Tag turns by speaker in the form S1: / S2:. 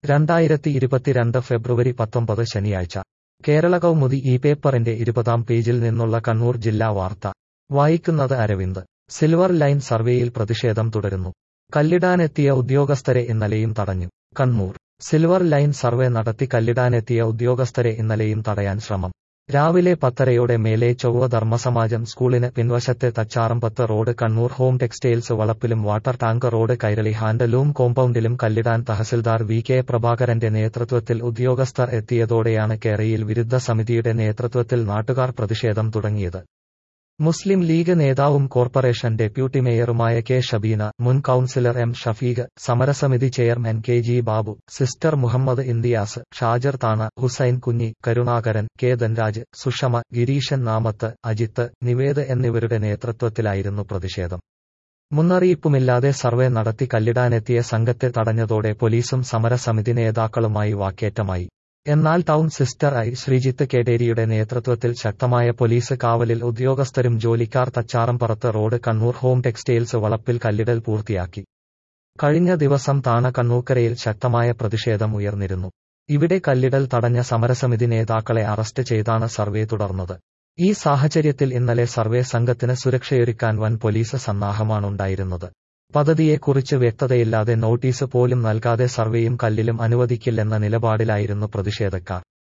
S1: രണ്ടായിരത്തി ഇരുപത്തിരണ്ട് ഫെബ്രുവരി പത്തൊമ്പത് ശനിയാഴ്ച കേരള കൗമുദി ഈ പേപ്പറിന്റെ ഇരുപതാം പേജിൽ നിന്നുള്ള കണ്ണൂർ ജില്ലാ വാർത്ത വായിക്കുന്നത് അരവിന്ദ് സിൽവർ ലൈൻ സർവേയിൽ പ്രതിഷേധം തുടരുന്നു കല്ലിടാനെത്തിയ ഉദ്യോഗസ്ഥരെ ഇന്നലെയും തടഞ്ഞു കണ്ണൂർ സിൽവർ ലൈൻ സർവേ നടത്തി കല്ലിടാനെത്തിയ ഉദ്യോഗസ്ഥരെ ഇന്നലെയും തടയാൻ ശ്രമം രാവിലെ പത്തരയോടെ മേലെ ചൊവ്വ ധർമ്മസമാജം സ്കൂളിന് പിൻവശത്തെ Thacharambath road Kannur home textiles വളപ്പിലും water tank road Kairali handloom കോമ്പൗണ്ടിലും കല്ലിടാൻ തഹസിൽദാർ വി കെ പ്രഭാകരന്റെ നേതൃത്വത്തിൽ ഉദ്യോഗസ്ഥർ എത്തിയതോടെയാണ് കേരയിൽ വിരുദ്ധ സമിതിയുടെ നേതൃത്വത്തിൽ നാട്ടുകാർ പ്രതിഷേധം തുടങ്ങിയത് മുസ്ലിം ലീഗ് നേതാവും കോർപ്പറേഷൻ ഡെപ്യൂട്ടി മേയറുമായ കെ ഷബീന മുൻ കൌൺസിലർ എം ഷഫീഖ് സമരസമിതി chairman K G Babu sister Muhammad Inthiyas Shajar Thana Hussain Kunhi Karunakaran K Dhanraj Sushama Gireeshan Namath Ajith Nived എന്നിവരുടെ നേതൃത്വത്തിലായിരുന്നു പ്രതിഷേധം മുന്നറിയിപ്പുമില്ലാതെ സർവേ നടത്തി കല്ലിടാനെത്തിയ സംഘത്തെ തടഞ്ഞതോടെ പോലീസും സമരസമിതി നേതാക്കളുമായി വാക്കേറ്റമായി എന്നാൽ ടൗൺ സിസ്റ്റർ ഐ ശ്രീജിത്ത് കേടേരിയുടെ നേതൃത്വത്തിൽ ശക്തമായ പോലീസ് കാവലിൽ ഉദ്യോഗസ്ഥരും ജോലിക്കാർ Thacharamparath road Kannur home textiles വളപ്പിൽ കല്ലിടൽ പൂർത്തിയാക്കി കഴിഞ്ഞ ദിവസം താണ കണ്ണൂക്കരയിൽ ശക്തമായ പ്രതിഷേധം ഉയർന്നിരുന്നു ഇവിടെ കല്ലിടൽ തടഞ്ഞ സമരസമിതി നേതാക്കളെ അറസ്റ്റ് ചെയ്താണ് സർവേ തുടർന്നത് ഈ സാഹചര്യത്തിൽ ഇന്നലെ സർവേ സംഘത്തിന് സുരക്ഷയൊരുക്കാൻ വൻ പോലീസ് സന്നാഹമാണുണ്ടായിരുന്നത് പദ്ധതിയെക്കുറിച്ച് വ്യക്തതയില്ലാതെ നോട്ടീസ് പോലും നൽകാതെ സർവേയും കല്ലിലും അനുവദിക്കില്ലെന്ന നിലപാടിലായിരുന്നു പ്രതിഷേധക്കാർ